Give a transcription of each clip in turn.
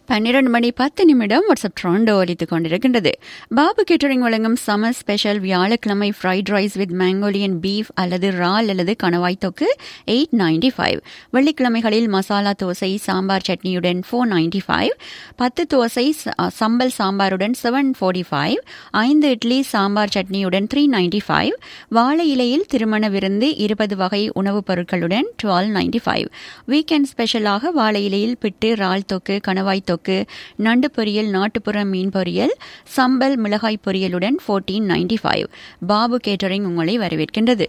பன்னிரண்டு மணி பத்து நிமிடம் வாட்ஸ்அப் ட்ரோண்டோ ஒலித்துக் கொண்டிருக்கின்றது பாபு கேட்டரிங் வழங்கும் சம்மர் ஸ்பெஷல் வியாழக்கிழமை fried rice with Mongolian beef அல்லது ரால் அல்லது கணவாய் தொக்கு எயிட் நைன்டி ஃபைவ் வெள்ளிக்கிழமைகளில் மசாலா தோசை சாம்பார் சட்னியுடன் ஃபோர் நைன்டி ஃபைவ் பத்து தோசை ச- சம்பல் சாம்பாருடன் செவன் ஃபோர்ட்டி ஃபைவ் ஐந்து இட்லி சாம்பார் சட்னியுடன் த்ரீ நைன்டி ஃபைவ் வாழை இலையில் திருமண விருந்து இருபது வகை உணவுப் பொருட்களுடன் டுவெல் நைன்டி ஃபைவ் வீக்கெண்ட் ஸ்பெஷலாக வாழை இலையில் பிட்டு இறால் தொக்கு கணவாய் தொக்கு நண்டு பொரியல் நாட்டுப்புற மீன் பொரியல் சம்பல் மிளகாய் பொரியலுடன் fourteen ninety five Babu catering உங்களை வரவேற்கின்றது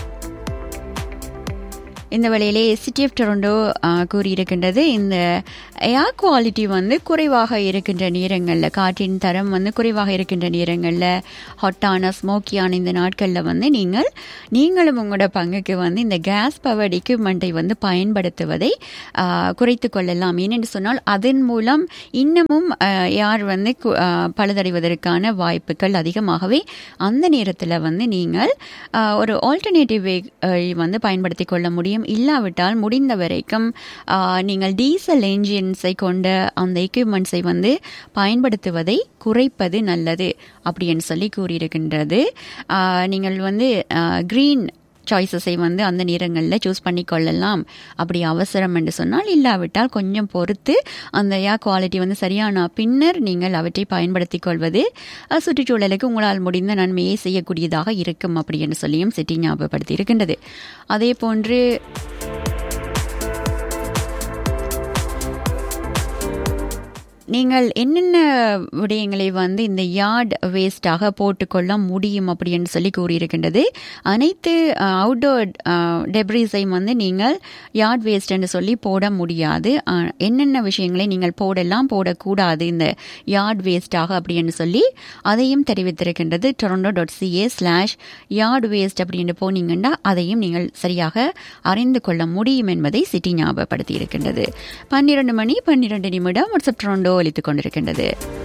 இந்த வேளையிலே சிட்டி ஆஃப் டொரண்டோ ஆ, கூறியிருக்கின்றது இந்த ஏர் குவாலிட்டி வந்து குறைவாக இருக்கின்ற நேரங்களில் காற்றின் தரம் வந்து குறைவாக இருக்கின்ற நேரங்களில் ஹாட்டான ஸ்மோக்கியான இந்த நாட்களில் வந்து நீங்கள் நீங்களும் உங்களோட பங்குக்கு வந்து இந்த கேஸ் பவர்ட் எக்யூப்மெண்ட்டை வந்து பயன்படுத்துவதை ஆ, குறைத்து கொள்ளலாம் ஏனென்று சொன்னால் அதன் மூலம் இன்னமும் ஆ, யார் வந்து கு- ஆ, பழுதடைவதற்கான வாய்ப்புகள் அதிகமாகவே அந்த நேரத்தில் வந்து நீங்கள் ஆ, ஒரு ஆல்டர்னேட்டிவ் வே வந்து பயன்படுத்திக் கொள்ள முடியும் இல்லாவிட்டால் முடிந்த வரைக்கும் ஆ, நீங்கள் டீசல் என்ஜின்ஸை கொண்ட அந்த எக்யூப்மெண்ட்ஸை வந்து பயன்படுத்துவதை குறைப்பது நல்லது அப்படின்னு சொல்லி கூறியிருக்கின்றது ஆ, நீங்கள் வந்து க்ரீன் சாய்ஸஸை வந்து அந்த நேரங்களில் சூஸ் பண்ணி கொள்ளலாம் அப்படி அவசரம் என்று சொன்னால் இல்லாவிட்டால் கொஞ்சம் பொறுத்து அந்த ஏர் குவாலிட்டி வந்து சரியான பின்னர் நீங்கள் அவற்றை பயன்படுத்திக் கொள்வது அஹ், சுற்றுச்சூழலுக்கு உங்களால் முடிந்த நன்மையை செய்யக்கூடியதாக இருக்கும் அப்படி என்று சொல்லியும் சிட்டி ஞாபகப்படுத்தி இருக்கின்றது அதே போன்று நீங்கள் என்னென்ன விடயங்களை வந்து இந்த யார்ட் வேஸ்டாக போட்டுக்கொள்ள முடியும் அப்படின்னு சொல்லி கூறியிருக்கின்றது அனைத்து அவுட்டோர் டெப்ரிஸையும் வந்து நீங்கள் யார்ட் வேஸ்ட்னு சொல்லி போட முடியாது அஹ், என்னென்ன விஷயங்களை நீங்கள் போடலாம் போடக்கூடாது இந்த யார்ட் வேஸ்டாக அப்படின்னு சொல்லி அதையும் தெரிவித்திருக்கின்றது Toronto dot CA slash yard waste அப்படின்னு போனீங்கன்னா அதையும் நீங்கள் சரியாக அறிந்து கொள்ள முடியும் என்பதை சிட்டி ஞாபகப்படுத்தி இருக்கின்றது பன்னிரண்டு மணி பன்னிரண்டு நிமிடம் வாட்ஸ்அப் டொரண்டோ ஒலித்துக் கொண்டிருக்கின்றது